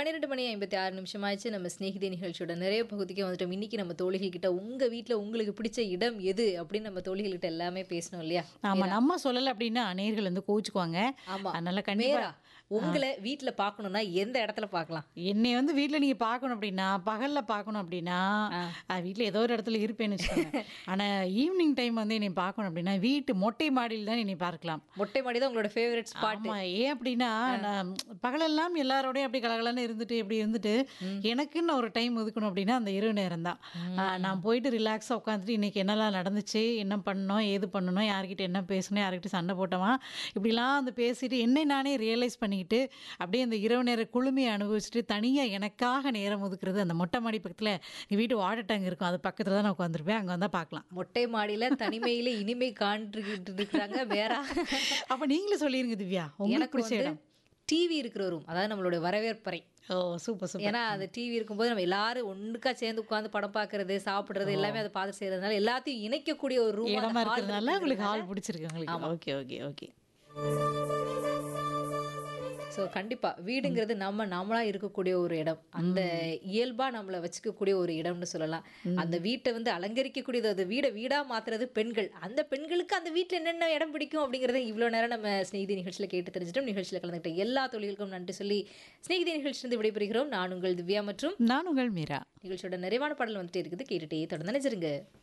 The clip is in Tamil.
பன்னிரெண்டு மணி ஐம்பத்தி ஆறு நிமிஷம் ஆயிடுச்சு நம்ம ஸ்நேகிதி நிகழ்ச்சியோட நிறைய பகுதிக்கு வந்துட்டோம் இன்னைக்கு நம்ம தோழிகள் கிட்ட உங்க வீட்ல உங்களுக்கு பிடிச்ச இடம் எது அப்படின்னு நம்ம தோழிகள் கிட்ட எல்லாமே பேசணும் இல்லையா ஆமா நம்ம சொல்லல அப்படின்னா நேர்கள் வந்து கோச்சுக்குவாங்க ஆமா அதனால கண்டிப்பா மேரா உங்களை வீட்ல பார்க்கணும்னா எந்த இடத்துல பார்க்கலாம் என்னை வந்து வீட்ல நீங்க பார்க்கணும் அப்படின்னா பகல்ல பார்க்கணும் அப்படின்னா அஹ், வீட்ல ஏதோ ஒரு இடத்துல இருப்பேன்னு வச்சுக்கோங்க ஆனா ஈவினிங் டைம் வந்து என்னை பார்க்கணும் அப்படின்னா வீட்டு மொட்டை மாடியில் தான் என்னை பார்க்கலாம் மொட்டை மாடி தான் உங்களோட ஃபேவரட் ஸ்பாட் ஆமா ஏன் அப்படின்னா நான் பகலெல்லாம் எல்லாரோடயும் அப்படி கலகலன்னு இருந்துட்டு இப்படி இருந்துட்டு எனக்குன்னு ஒரு டைம் ஒதுக்கணும் அப்படின்னா அந்த இரவு நேரம் தான் நான் போயிட்டு ரிலாக்ஸாக உட்காந்துட்டு இன்னைக்கு என்னெல்லாம் நடந்துச்சு என்ன பண்ணணும் ஏது பண்ணணும் யார்கிட்ட என்ன பேசணும் யார்கிட்ட சண்டை போட்டோமா இப்படிலாம் வந்து பேசிட்டு என்னை நானே ரியலைஸ் பண்ணிக்கிட்டு அப்படியே அந்த இரவு நேர குளுமையை அனுபவிச்சுட்டு தனியாக எனக்காக நேரம் ஒதுக்குறது அந்த மொட்டை மாடி பக்கத்தில் வீட்டு வாட்டர் டேங்க் இருக்கும் அது பக்கத்தில் தான் நான் உட்காந்துருப்பேன் அங்கே வந்தால் பார்க்கலாம் மொட்டை மாடியில தனிமையில இனிமை காண்கிட்டு இருக்கிறாங்க வேற அப்போ நீங்களும் சொல்லிருங்க திவ்யா உங்களுக்கு எனக்கு பிடிச்ச வந்து இடம் டிவி இருக்கிற ரூம் அதாவது நம்மளோட வரவேற்பறை ஓ சூப்பர் சூப்பர் ஏன்னா அது டிவி இருக்கும்போது நம்ம எல்லாரும் ஒண்ணுக்கா சேர்ந்து உட்காந்து படம் பார்க்கறது சாப்பிடுறது எல்லாமே அதை பார்த்து செய்யறதுனால எல்லாத்தையும் இணைக்கக்கூடிய ஒரு ரூம் இடமா இருக்கிறதுனால உங்களுக்கு ஹால் பிடிச்சிருக்கு உங்களுக்கு ஓகே ஓகே ஓகே ஸோ கண்டிப்பா வீடுங்கிறது நம்ம நம்மளா இருக்கக்கூடிய ஒரு இடம் அந்த இயல்பா நம்மளை வச்சுக்கக்கூடிய ஒரு இடம்னு சொல்லலாம் அந்த வீட்டை வந்து அலங்கரிக்கக்கூடியது அது வீடை வீடா மாத்துறது பெண்கள் அந்த பெண்களுக்கு அந்த வீட்டில் என்னென்ன இடம் பிடிக்கும் அப்படிங்கறத இவ்வளவு நேரம் நம்ம ஸ்நேகிதி நிகழ்ச்சியில கேட்டு தெரிஞ்சிட்டோம் நிகழ்ச்சியில கலந்துக்கிட்ட எல்லா தொழில்களுக்கும் நன்றி சொல்லி ஸ்நேகிதி நிகழ்ச்சியிலிருந்து விடைபெறுகிறோம் நான் உங்கள் திவ்யா மற்றும் நான் உங்கள் மீரா நிகழ்ச்சியோட நிறைவான பாடல் வந்துட்டே இருக்குது கேட்டுட்டே தொடர்ந்து நினைச்சிருங்க